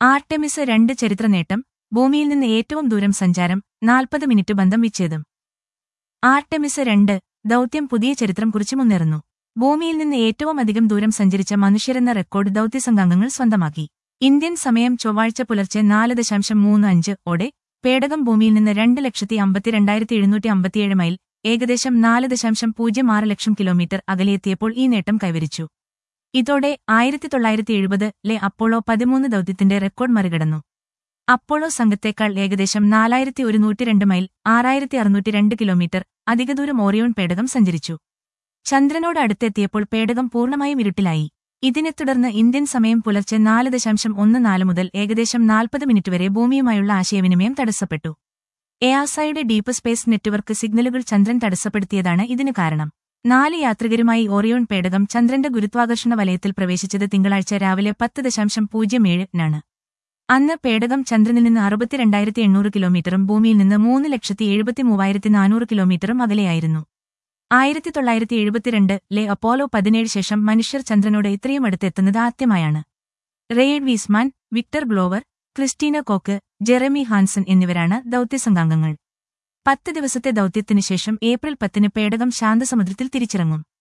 Artemis രണ്ട് ചരിത്ര നേട്ടം ഭൂമിയിൽ നിന്ന് ഏറ്റവും ദൂരം സഞ്ചാരം നാൽപ്പത് മിനിറ്റ് ബന്ധം വിച്ഛേദം ആർടെമിസ് രണ്ട് ദൗത്യം പുതിയ ചരിത്രം കുറിച്ച് മുന്നേറുന്നു ഭൂമിയിൽ നിന്ന് ഏറ്റവും അധികം ദൂരം സഞ്ചരിച്ച മനുഷ്യരെന്ന റെക്കോർഡ് ദൗത്യസംഘാംഗങ്ങൾ സ്വന്തമാക്കി ഇന്ത്യൻ സമയം ചൊവ്വാഴ്ച പുലർച്ചെ നാല് ദശാംശം മൂന്ന് അഞ്ച് ഓടെ പേടകം ഭൂമിയിൽ നിന്ന് രണ്ട് ലക്ഷത്തി അമ്പത്തിരണ്ടായിരത്തി എഴുന്നൂറ്റി അമ്പത്തിയേഴ് മൈൽ ഏകദേശം നാല് ദശാംശം പൂജ്യം ആറ് ലക്ഷം കിലോമീറ്റർ അകലെയെത്തിയപ്പോൾ ഈ നേട്ടം കൈവരിച്ചു ഇതോടെ ആയിരത്തി തൊള്ളായിരത്തി എഴുപതിലെ അപ്പോളോ പതിമൂന്ന് ദൗത്യത്തിന്റെ റെക്കോർഡ് മറികടന്നു അപ്പോളോ സംഘത്തേക്കാൾ ഏകദേശം നാലായിരത്തി ഒരുന്നൂറ്റി രണ്ട് മൈൽ ആറായിരത്തി അറുന്നൂറ്റി രണ്ട് കിലോമീറ്റർ അധികദൂരം ഓറിയോൺ പേടകം സഞ്ചരിച്ചു ചന്ദ്രനോട് അടുത്തെത്തിയപ്പോൾ പേടകം പൂർണ്ണമായും ഇരുട്ടിലായി ഇതിനെ തുടർന്ന് ഇന്ത്യൻ സമയം പുലർച്ചെ നാല് ദശാംശം ഒന്ന് നാല് മുതൽ ഏകദേശം നാൽപ്പത് മിനിറ്റ് വരെ ഭൂമിയുമായുള്ള ആശയവിനിമയം തടസ്സപ്പെട്ടു എയാസയുടെ ഡീപ്പ് സ്പേസ് നെറ്റ്വർക്ക് സിഗ്നലുകൾ ചന്ദ്രൻ തടസ്സപ്പെടുത്തിയതാണ് ഇതിനു കാരണം നാല് യാത്രികരുമായി ഓറിയോൺ പേടകം ചന്ദ്രന്റെ ഗുരുത്വാകർഷണ വലയത്തിൽ പ്രവേശിച്ചത് തിങ്കളാഴ്ച രാവിലെ പത്ത് ദശാംശം പൂജ്യം ഏഴിനാണ് അന്ന് പേടകം ചന്ദ്രനിൽ നിന്ന് അറുപത്തിരണ്ടായിരത്തി എണ്ണൂറ് കിലോമീറ്ററും ഭൂമിയിൽ നിന്ന് മൂന്ന് ലക്ഷത്തി എഴുപത്തി മൂവായിരത്തി നാനൂറ് കിലോമീറ്ററും അകലെയായിരുന്നു ആയിരത്തി തൊള്ളായിരത്തി എഴുപത്തിരണ്ട് ലെ അപ്പോലോ പതിനേഴ് ശേഷം മനുഷ്യർ ചന്ദ്രനോട് ഇത്രയും അടുത്തെത്തുന്നത് ആദ്യമായാണ് Reid Wiseman Victor Glover Christina Koch Jeremy Hansen എന്നിവരാണ് ദൗത്യസംഘാംഗങ്ങൾ പത്ത് ദിവസത്തെ ദൗത്യത്തിനു ശേഷം ഏപ്രിൽ പത്തിന് പേടകം ശാന്തസമുദ്രത്തിൽ തിരിച്ചിറങ്ങും